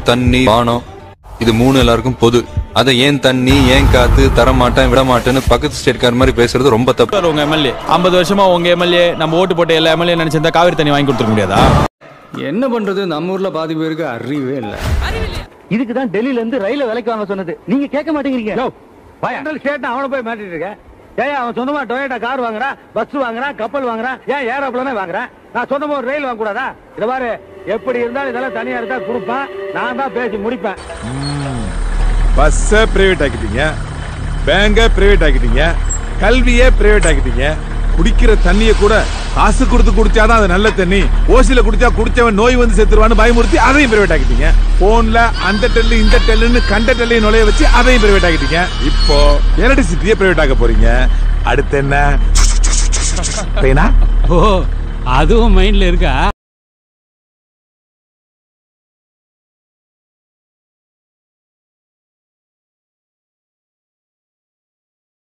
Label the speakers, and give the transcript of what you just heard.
Speaker 1: தண்ணி வானம் இது மூணு எல்லாருக்கும் பொது அதை ஏன் தண்ணி ஏன் காத்து தர மாட்டேன் விட மாட்டேன்னு பக்கத்து ஸ்டேட்கார மாதிரி பேசுறது ரொம்ப தப்பு
Speaker 2: சார் உங்க எம்எல்ஏ ஐம்பது வருஷமா உங்க எம்எல்ஏ நம்ம ஓட்டு போட்ட எல்லா எம்எல்ஏ நினைச்சிருந்தா காவிரி தண்ணி வாங்கி கொடுத்துருக்க முடியாதா
Speaker 3: என்ன பண்றது நம்ம ஊர்ல பாதி பேருக்கு அறிவே இல்லை
Speaker 4: இதுக்கு தான் டெல்லியில இருந்து ரயில விலைக்கு வாங்க சொன்னது நீங்க கேட்க மாட்டேங்கிறீங்க ஜெனரல் ஸ்டேட் அவனை போய் மாட்டிட்டு இருக்க ஏன் அவன் சொந்தமா டொயோட்டா கார் வாங்குறான் பஸ் வாங்குறான் கப்பல் வாங்குறான் ஏன் ஏரோப்ளனே வாங்குறான் நான் சொந்தமா ஒரு ரயில் வாங்க கூடாதா இத பாரு எப்படி இருந்தாலும் இதெல்லாம் தனியா இருந்தா கொடுப்பேன் நான் தான் பேசி முடிப்பேன்
Speaker 5: பஸ்ஸை பிரைவேட் ஆக்கிட்டீங்க பேங்க பிரைவேட் ஆக்கிட்டீங்க கல்வியே பிரைவேட் ஆக்கிட்டீங்க குடிக்கிற தண்ணிய கூட காசு கொடுத்து குடிச்சாதான் அது நல்ல தண்ணி ஓசில குடிச்சா குடிச்சவன் நோய் வந்து செத்துருவான்னு பயமுறுத்தி அதையும் பிரைவேட் ஆக்கிட்டீங்க போன்ல அந்த டெல்லு இந்த டெல்லுன்னு கண்ட டெல்லையும் நுழைய வச்சு அதையும் பிரைவேட் ஆக்கிட்டீங்க இப்போ எலக்ட்ரிசிட்டியை பிரைவேட் ஆக்க போறீங்க அடுத்து என்ன பேனா
Speaker 6: ஓ அதுவும் மைண்ட்ல இருக்கா